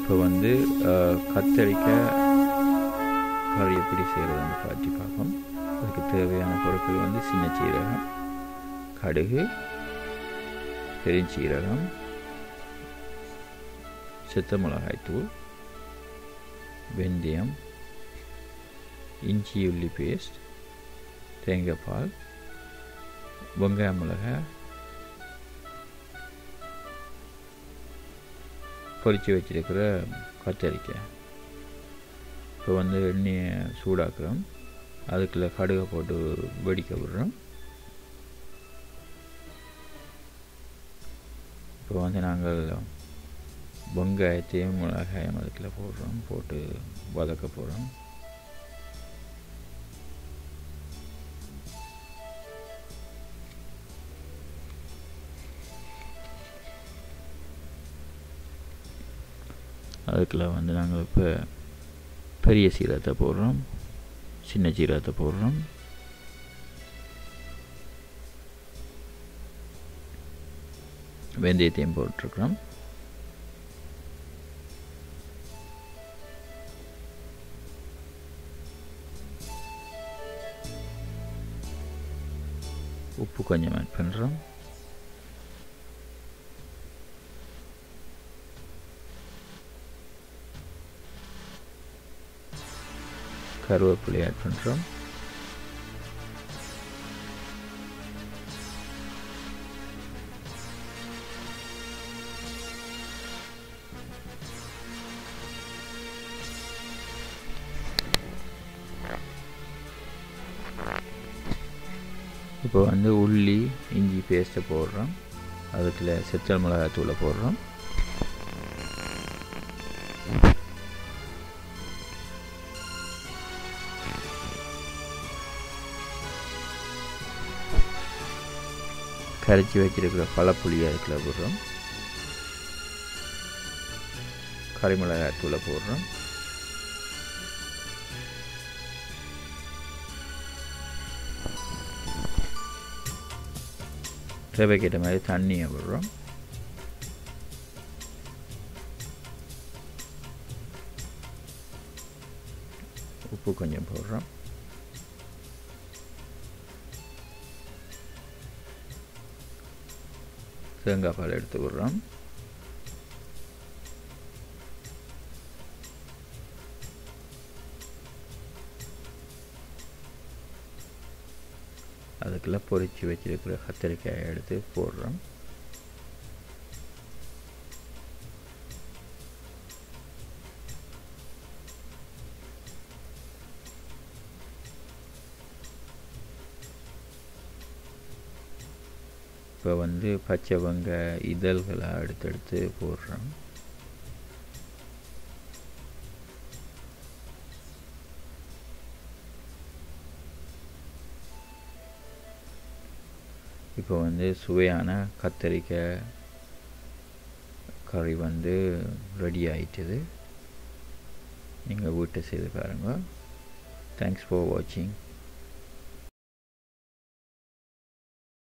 இப்போ வந்து அஹ், கத்தரிக்காய் கறி எப்படி செய்கிறதுன்னு காட்டி பார்ப்போம் அதுக்கு தேவையான பொருட்கள் வந்து சின்ன சீரகம் கடுகு பெருஞ்சீரகம் சித்த மிளகாய்த்தூள் வெந்தயம் இஞ்சி உள்ளி பேஸ்ட் தேங்காய் பால் வெங்காய மிளகாய் பொரித்து வச்சிருக்கிற கத்தரிக்காய் இப்போ வந்து எண்ணெயை சூடாக்குறோம் அதுக்குள்ள கடுகை போட்டு வெடிக்க விடுறோம் இப்போ வந்து நாங்கள் வெங்காயத்தையும் மிளகாயம் அதுக்குள்ள போடுறோம் போட்டு வதக்க போகிறோம் அதுக்குள்ள வந்து நாங்கள் இப்போ பெரிய சீரகத்தை போடுறோம் சின்ன சீரகத்தை போடுறோம் வெந்தயத்தையும் போட்டிருக்கிறோம் உப்பு கொஞ்சம் ஆட் பண்ணுறோம் கருவேப்பிலை ஆட் பண்ணுறோம் இப்போ வந்து உள்ளி இஞ்சி பேஸ்ட்டை போடுறோம் அதுக்குள்ள செத்தல் மிளகாய் தூளை போடுறோம் கரைச்சி வச்சிருக்கிற பழப்புளி அதுக்குள்ள போடுறோம் கறிமிளகாய் தூளை போடுறோம் தேவைக்கேற்ற மாதிரி தண்ணியை விடுறோம் உப்பு கொஞ்சம் போடுறோம் தேங்காய் பால் எடுத்து விடுறோம் அதுக்குள்ள பொரிச்சு வச்சிருக்கிற கத்திரிக்காயை எடுத்து போடுறோம் இப்போ வந்து பச்சை வெங்காய இதழ்களை அடுத்தடுத்து போடுறோம் இப்போ வந்து சுவையான கத்தரிக்காய் கறி வந்து ரெடி ஆயிட்டுது நீங்கள் வீட்டை செய்து பாருங்கள் தேங்க்ஸ் ஃபார் வாட்சிங்